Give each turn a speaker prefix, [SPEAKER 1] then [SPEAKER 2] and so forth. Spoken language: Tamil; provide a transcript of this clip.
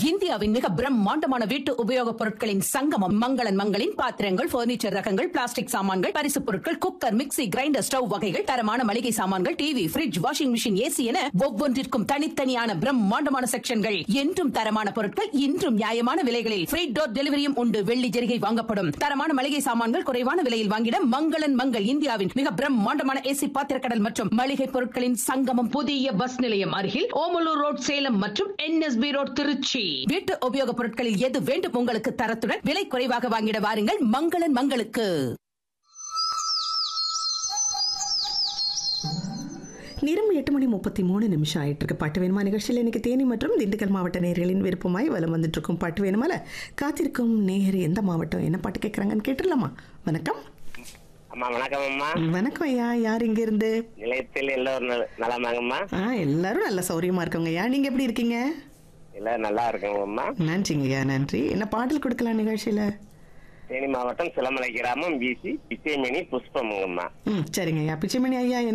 [SPEAKER 1] இந்தியாவின் மிக பிரம்மாண்டமான வீட்டு உபயோகப் பொருட்களின் சங்கமம் மங்களன் மங்களின் பாத்திரங்கள் பர்னிச்சர் ரகங்கள் பிளாஸ்டிக் சாமான்கள் பரிசுப் பொருட்கள் குக்கர் மிக்ஸி கிரைண்டர் ஸ்டவ் வகைகள் தரமான மளிகை சாமான்கள் TV fridge washing machine AC என ஒவ்வொன்றிற்கும் தனித்தனியான பிரம்மாண்டமான செக்ஷன்கள் என்றும் தரமான பொருட்கள் இன்றும் நியாயமான விலைகளில் ஃப்ரீ டோர் டெலிவரியும் உண்டு வெள்ளி ஜெரிகை வாங்கப்படும் தரமான மளிகை சாமான்கள் குறைவான விலையில் வாங்கிட மங்களன் மங்கள் இந்தியாவின் மிக பிரம்மாண்டமான ஏசி பாத்திரக்கடல் மற்றும் மளிகை பொருட்களின் சங்கமம் புதிய பஸ் நிலையம் அருகில் ஓமலூர் ரோட் சேலம் மற்றும் என்எஸ்பி ரோட் திருச்சி வீட்டு உபயோகப் பொருட்களில் எது வேண்டும் உங்களுக்கு தரத்துடன் விலை குறைவாக வாங்கிட வாருங்கள் மங்களன் மங்களுக்கு
[SPEAKER 2] நேரம் எட்டு மணி முப்பத்தி மூணு நிமிஷம் ஆயிட்டு இருக்கு பாட்டு வேணுமா நிகழ்ச்சியில் இன்னைக்கு தேனி மற்றும் திண்டுக்கல் மாவட்ட நேயர்களின் விருப்பமாய் வலம் வந்துட்டு இருக்கும் பாட்டு வேணுமால காத்திருக்கும் நேயர் எந்த மாவட்டம் என்ன பாட்டு கேட்குறாங்கன்னு கேட்டுடலாமா வணக்கம்
[SPEAKER 3] அம்மா வணக்கம் அம்மா
[SPEAKER 2] வணக்கம் ஐயா யார் இங்க இருந்து
[SPEAKER 3] நிலையத்தில் எல்லோரும் நல- நலமாங்கம்மா
[SPEAKER 2] ஆ எல்லாரும் நல்ல சௌரியமா இருக்கவங்க ஐயா நீங்க எப்படி இருக்கீங்க
[SPEAKER 3] எல்லாரும் நல்லா இருக்கோங்கம்மா
[SPEAKER 2] நன்றிங்க ஐயா நன்றி என்ன பாடல் கொடுக்கலாம் நிகழ்ச்சியில
[SPEAKER 3] தேனி மாவட்டம் சிலமலை கிராமம் பிசி பிச்சைமணி புஷ்பமுங்கம்மா
[SPEAKER 2] ம் சரிங்க ஐயா பிச்சைமணி ஐயா